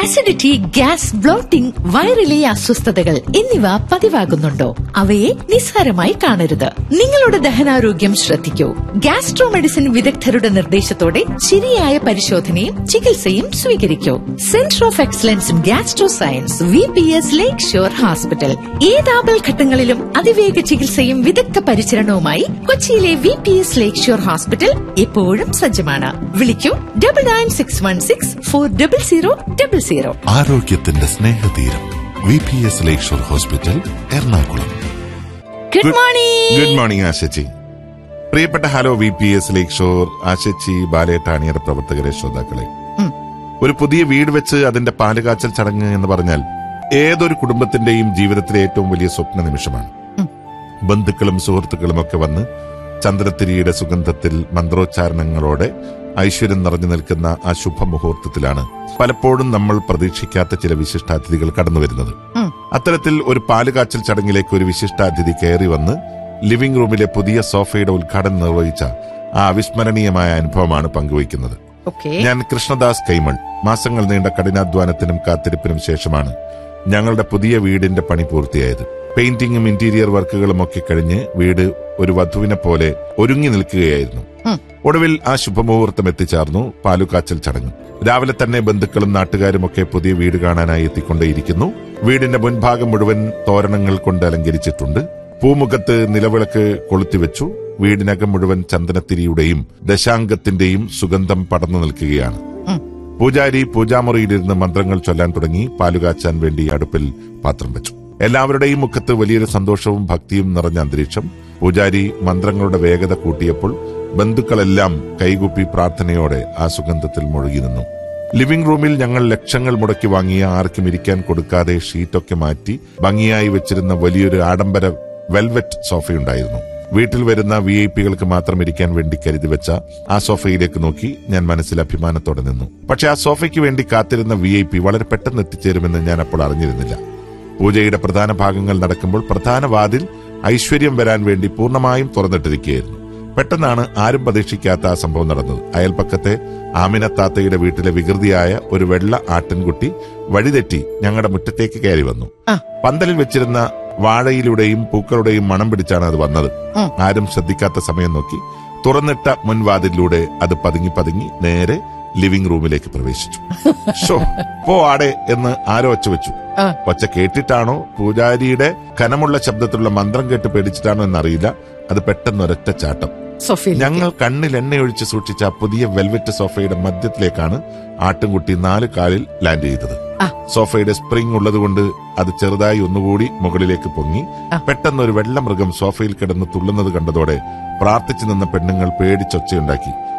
Acidity gas blotting വയറിലെ അസ്വസ്ഥതകൾ എന്നിവ പതിവാകുന്നുണ്ടോ അവയെ നിസ്സാരമായി കാണരുത് നിങ്ങളുടെ ദഹനാരോഗ്യം ശ്രദ്ധിക്കൂ ഗ്യാസ്ട്രോ മെഡിസിൻ വിദഗ്ധരുടെ നിർദ്ദേശത്തോടെ ശരിയായ പരിശോധനയും ചികിത്സയും സ്വീകരിക്കൂ centre of excellence in gastro science V P S lake shore hospital ഏത് ആപൽഘട്ടങ്ങളിലും അതിവേഗ ചികിത്സയും വിദഗ്ധ പരിചരണവുമായി കൊച്ചിയിലെ V P S lake shore hospital എപ്പോഴും സജ്ജമാണ് വിളിക്കൂ double nine six one six four double zero double zero ആരോഗ്യത്തിന്റെ സ്നേഹതീരം V P S lakeshore hospital Ernakulam good morning good morning ആശച്ചി പ്രിയപ്പെട്ട hello V P S lake shore ആശച്ചി ബാലേട്ടാണിയർ പ്രവർത്തകരെ ശ്രോതാക്കളെ ഒരു പുതിയ വീട് വെച്ച് അതിന്റെ പാലുകാച്ചൽ ചടങ്ങ് എന്ന് പറഞ്ഞാൽ ഏതൊരു കുടുംബത്തിന്റെയും ജീവിതത്തിലെ ഏറ്റവും വലിയ സ്വപ്ന നിമിഷമാണ് ബന്ധുക്കളും സുഹൃത്തുക്കളും ഒക്കെ വന്ന് ചന്ദ്രത്തിരിയുടെ സുഗന്ധത്തിൽ മന്ത്രോച്ചാരണങ്ങളോടെ ഐശ്വര്യം നിറഞ്ഞു നിൽക്കുന്ന ആ ശുഭമുഹൂർത്തത്തിലാണ് പലപ്പോഴും നമ്മൾ പ്രതീക്ഷിക്കാത്ത ചില വിശിഷ്ടാതിഥികൾ കടന്നു വരുന്നത് അത്തരത്തിൽ ഒരു പാലുകാച്ചൽ ചടങ്ങിലേക്ക് ഒരു വിശിഷ്ടാതിഥി കയറി വന്ന് ലിവിംഗ് റൂമിലെ പുതിയ സോഫയുടെ ഉദ്ഘാടനം നിർവഹിച്ച ആ അവിസ്മരണീയമായ അനുഭവമാണ് പങ്കുവയ്ക്കുന്നത് ഓക്കെ ഞാൻ കൃഷ്ണദാസ് കൈമൾ മാസങ്ങൾ നീണ്ട കഠിനാധ്വാനത്തിനും കാത്തിരിപ്പിനും ശേഷമാണ് ഞങ്ങളുടെ പുതിയ വീടിന്റെ പണി പൂർത്തിയായത് പെയിന്റിങ്ങും ഇന്റീരിയർ വർക്കുകളും ഒക്കെ കഴിഞ്ഞ് വീട് ഒരു വധുവിനെ പോലെ ഒരുങ്ങി നിൽക്കുകയായിരുന്നു ഒടുവിൽ ആ ശുഭമുഹൂർത്തം എത്തിച്ചേർന്നു പാലുകാച്ചൽ ചടങ്ങ് രാവിലെ തന്നെ ബന്ധുക്കളും നാട്ടുകാരും ഒക്കെ പുതിയ വീട് കാണാനായി എത്തിക്കൊണ്ടേയിരിക്കുന്നു വീടിന്റെ മുൻഭാഗം മുഴുവൻ തോരണങ്ങൾ കൊണ്ട് അലങ്കരിച്ചിട്ടുണ്ട് പൂമുഖത്ത് നിലവിളക്ക് കൊളുത്തിവെച്ചു വീടിനകം മുഴുവൻ ചന്ദനത്തിരിയുടെയും ദശാംഗത്തിന്റെയും സുഗന്ധം പടർന്നു നിൽക്കുകയാണ് പൂജാരി പൂജാമുറിയിലിരുന്ന് മന്ത്രങ്ങൾ ചൊല്ലാൻ തുടങ്ങി പാലുകാച്ചാൻ വേണ്ടി അടുപ്പിൽ പാത്രം വെച്ചു എല്ലാവരുടെയും മുഖത്ത് വലിയൊരു സന്തോഷവും ഭക്തിയും നിറഞ്ഞ അന്തരീക്ഷം പൂജാരി മന്ത്രങ്ങളുടെ വേഗത കൂട്ടിയപ്പോൾ ബന്ധുക്കളെല്ലാം കൈകൂപ്പി പ്രാർത്ഥനയോടെ ആ സുഗന്ധത്തിൽ മുഴുകി നിന്നു ലിവിംഗ് റൂമിൽ ഞങ്ങൾ ലക്ഷങ്ങൾ മുടക്കി വാങ്ങിയ ആർക്കും ഇരിക്കാൻ കൊടുക്കാതെ ഷീറ്റൊക്കെ മാറ്റി ഭംഗിയായി വെച്ചിരുന്ന വലിയൊരു ആഡംബര വെൽവെറ്റ് സോഫയുണ്ടായിരുന്നു വീട്ടിൽ വരുന്ന വി ഐ പികൾക്ക് മാത്രം ഇരിക്കാൻ വേണ്ടി കരുതി വെച്ച ആ സോഫയിലേക്ക് നോക്കി ഞാൻ മനസ്സിൽ അഭിമാനത്തോടെ നിന്നു പക്ഷെ ആ സോഫയ്ക്ക് വേണ്ടി കാത്തിരുന്ന വി ഐ പി വളരെ പെട്ടെന്ന് എത്തിച്ചേരുമെന്ന് ഞാൻ അപ്പോൾ അറിഞ്ഞിരുന്നില്ല പൂജയുടെ പ്രധാന ഭാഗങ്ങൾ നടക്കുമ്പോൾ പ്രധാന വാതിൽ ഐശ്വര്യം വരാൻ വേണ്ടി പൂർണ്ണമായും തുറന്നിട്ടിരിക്കുകയായിരുന്നു പെട്ടെന്നാണ് ആരും പ്രതീക്ഷിക്കാത്ത ആ സംഭവം നടന്നത് അയൽപ്പക്കത്തെ ആമിനത്താത്തയുടെ വീട്ടിലെ വികൃതിയായ ഒരു വെള്ള ആട്ടിൻകുട്ടി വഴിതെറ്റി ഞങ്ങളുടെ മുറ്റത്തേക്ക് കയറി വന്നു ആ. പന്തലിൽ വെച്ചിരുന്ന വാഴയിലൂടെയും പൂക്കളുടെയും മണം പിടിച്ചാണ് അത് വന്നത് ഉം. ആരും ശ്രദ്ധിക്കാത്ത സമയം നോക്കി തുറന്നിട്ട മുൻവാതിലൂടെ അത് പതുങ്ങി പതുങ്ങി നേരെ ലിവിംഗ് റൂമിലേക്ക് പ്രവേശിച്ചു ഷോ പോ ആടെ എന്ന് ആരോ ഒച്ച വെച്ചു ആ. ഒച്ച കേട്ടിട്ടാണോ പൂജാരിയുടെ ഘനമുള്ള ശബ്ദത്തിലുള്ള മന്ത്രം കേട്ട് പേടിച്ചിട്ടാണോ എന്നറിയില്ല അത് പെട്ടെന്ന് ഒരൊറ്റ ചാട്ടം സോഫിയ ഞങ്ങൾ കണ്ണിൽ എണ്ണയൊഴിച്ച് സൂക്ഷിച്ച ആ പുതിയ വെൽവെറ്റ് സോഫയുടെ മധ്യത്തിലേക്കാണ് ആട്ടിൻകുട്ടി നാല് കാലിൽ ലാൻഡ് ചെയ്തത് ആ. സോഫയുടെ സ്പ്രിംഗ് ഉള്ളതുകൊണ്ട് അത് ചെറുതായി ഒന്നുകൂടി മുകളിലേക്ക് പൊങ്ങി ആ. പെട്ടെന്ന് ഒരു വെള്ള മൃഗം സോഫയിൽ കിടന്ന് തുള്ളുന്നത് കണ്ടതോടെ പ്രാർത്ഥിച്ചു നിന്ന പെണ്ണുങ്ങൾ പേടിച്ചൊച്ചയുണ്ടാക്കി